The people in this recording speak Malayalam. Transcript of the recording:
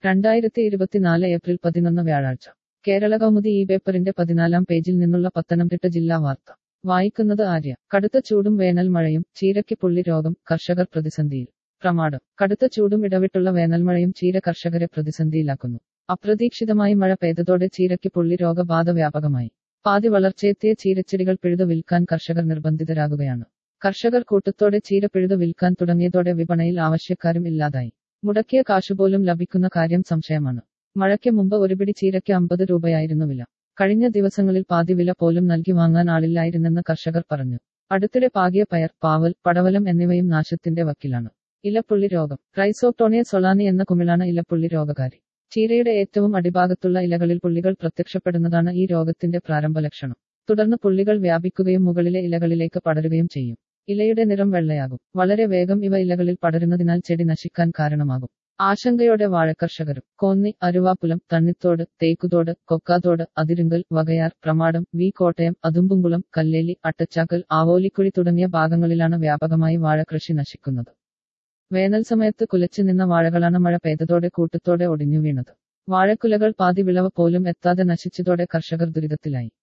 രണ്ടായിരത്തി ഇരുപത്തിനാല് ഏപ്രിൽ പതിനൊന്ന് വ്യാഴാഴ്ച കേരള കൗമുദി ഈ പേപ്പറിന്റെ പതിനാലാം പേജിൽ നിന്നുള്ള പത്തനംതിട്ട ജില്ലാ വാർത്ത വായിക്കുന്നത് ആര്യ കടുത്ത ചൂടും വേനൽ മഴയും ചീരയ്ക്ക് പുള്ളി രോഗം കർഷകർ പ്രതിസന്ധിയിൽ പ്രമാണം കടുത്ത ചൂടും ഇടവിട്ടുള്ള വേനൽമഴയും ചീര കർഷകരെ പ്രതിസന്ധിയിലാക്കുന്നു അപ്രതീക്ഷിതമായി മഴ പെയ്തതോടെ ചീരയ്ക്ക് പുള്ളി രോഗബാധ വ്യാപകമായി പാതി വളർച്ചയെത്തിയ ചീരച്ചെടികൾ പിഴുതു വിൽക്കാൻ കർഷകർ നിർബന്ധിതരാകുകയാണ് കർഷകർ കൂട്ടത്തോടെ ചീര പിഴുതു വിൽക്കാൻ തുടങ്ങിയതോടെ വിപണിയിൽ ആവശ്യക്കാരും ഇല്ലാതായി മുടക്കിയ കാശുപോലും ലഭിക്കുന്ന കാര്യം സംശയമാണ് മഴയ്ക്ക് മുമ്പ് ഒരു പിടി ചീരയ്ക്ക് അമ്പത് രൂപയായിരുന്നു വില കഴിഞ്ഞ ദിവസങ്ങളിൽ പാതി വില പോലും നൽകി വാങ്ങാൻ ആളില്ലായിരുന്നെന്ന് കർഷകർ പറഞ്ഞു അടുത്തിടെ പാകിയ പയർ പാവൽ പടവലം എന്നിവയും നാശത്തിന്റെ വക്കിലാണ് ഇലപ്പുള്ളി രോഗം റൈസോട്ടോണിയ സൊളാനി എന്ന കുമിളാണ് ഇലപ്പുള്ളി രോഗകാരി ചീരയുടെ ഏറ്റവും അടിഭാഗത്തുള്ള ഇലകളിൽ പുള്ളികൾ പ്രത്യക്ഷപ്പെടുന്നതാണ് ഈ രോഗത്തിന്റെ പ്രാരംഭ ലക്ഷണം തുടർന്ന് പുള്ളികൾ വ്യാപിക്കുകയും മുകളിലെ ഇലകളിലേക്ക് പടരുകയും ചെയ്യും ഇലയുടെ നിറം വെള്ളയാകും വളരെ വേഗം ഇവ ഇലകളിൽ പടരുന്നതിനാൽ ചെടി നശിക്കാൻ കാരണമാകും ആശങ്കയോടെ വാഴക്കർഷകരും കോന്നി അരുവാപ്പുലം തണ്ണിത്തോട് തേക്കുതോട് കൊക്കാത്തോട് അതിരുങ്കൽ വകയാർ പ്രമാടം വി കോട്ടയം അതുമ്പുംകുളം കല്ലേലി അട്ടച്ചാക്കൽ ആവോലിക്കുഴി തുടങ്ങിയ ഭാഗങ്ങളിലാണ് വ്യാപകമായി വാഴകൃഷി നശിക്കുന്നത് വേനൽ സമയത്ത് കുലച്ചു നിന്ന വാഴകളാണ് മഴ പെയ്തതോടെ കൂട്ടത്തോടെ ഒടിഞ്ഞു വീണത് വാഴക്കുലകൾ പാതി വിളവ് പോലും എത്താതെ നശിച്ചതോടെ കർഷകർ ദുരിതത്തിലായി